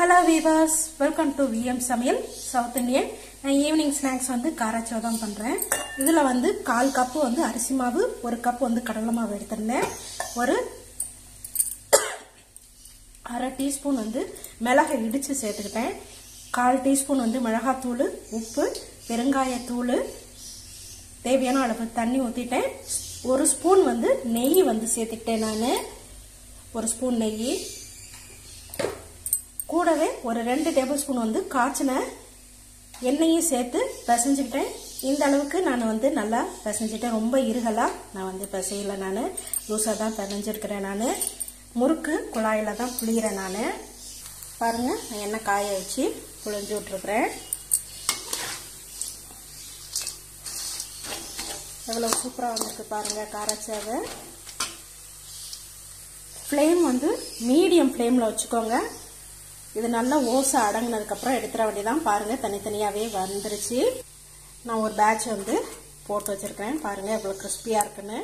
hello viewers welcome to VM சமையல் south Indian நான் evening snacks வந்து காராச்சோதம் பண்ணுறேன் இதில் வந்து கால் கப்பு வந்து அரிசி மாவு ஒரு கப் வந்து கடலை மாவு எடுத்திருந்தேன் ஒரு அரை டீஸ்பூன் வந்து மிளகை இடித்து சேர்த்துக்கிட்டேன் கால் டீஸ்பூன் வந்து மிளகாத்தூள் உப்பு பெருங்காயத்தூள் தேவையான அளவு தண்ணி ஊற்றிட்டேன் ஒரு ஸ்பூன் வந்து நெய் வந்து சேர்த்துக்கிட்டேன் நான் ஒரு ஸ்பூன் நெய் கூடவே ஒரு ரெண்டு டேபிள் ஸ்பூன் வந்து காய்ச்சின எண்ணெயும் சேர்த்து பிசைஞ்சுக்கிட்டேன் இந்த அளவுக்கு நான் வந்து நல்லா பிசைஞ்சிட்டேன் ரொம்ப இருகலாக நான் வந்து பிசையலை நான் லூஸாக தான் பிசைஞ்சிருக்கிறேன் நான் முறுக்கு குழாயில் தான் புளிகிறேன் நான் பாருங்கள் நான் எண்ணெய் காய வச்சு புளிஞ்சு விட்ருக்குறேன் எவ்வளோ சூப்பராக வந்திருக்கு பாருங்கள் காரச்சாவை ஃப்ளேம் வந்து மீடியம் ஃப்ளேமில் வச்சுக்கோங்க இது நல்லா ஓசை அடங்கினதுக்கப்புறம் எடுத்துட வேண்டியதான் பாருங்கள் தனித்தனியாகவே வந்துருச்சு நான் ஒரு பேட்ச் வந்து போட்டு வச்சுருக்கேன் பாருங்கள் எவ்வளோ கிறிஸ்பியாக இருக்குன்னு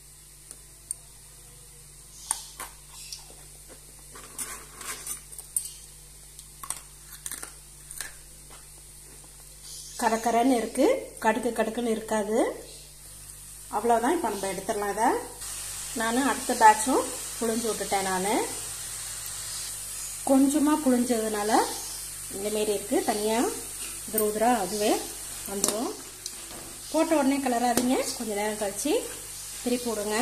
கரக்கரன்னு இருக்குது கடுக்கு கடுக்குன்னு இருக்காது அவ்வளோதான் இப்போ நம்ம எடுத்துடலாம் இதை நான் அடுத்த பேட்சும் புழிஞ்சு விட்டுட்டேன் நான் கொஞ்சமாக புழிஞ்சதுனால இந்தமாரி இருக்குது தனியாக உதிர உதிரா அதுவே வந்துடும் போட்ட உடனே கலராதிங்க கொஞ்சம் நேரம் கழித்து திருப்பி விடுங்க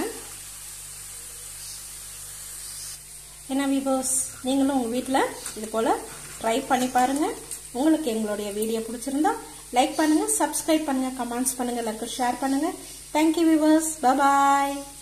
என்ன விவோஸ் நீங்களும் உங்கள் வீட்டில் இது போல் ட்ரை பண்ணி பாருங்கள் உங்களுக்கு எங்களுடைய வீடியோ பிடிச்சிருந்தா லைக் பண்ணுங்கள் சப்ஸ்கிரைப் பண்ணுங்கள் கமெண்ட்ஸ் பண்ணுங்கள் எல்லாருக்கும் ஷேர் பண்ணுங்கள் தேங்க்யூ விவர்ஸ் பாய்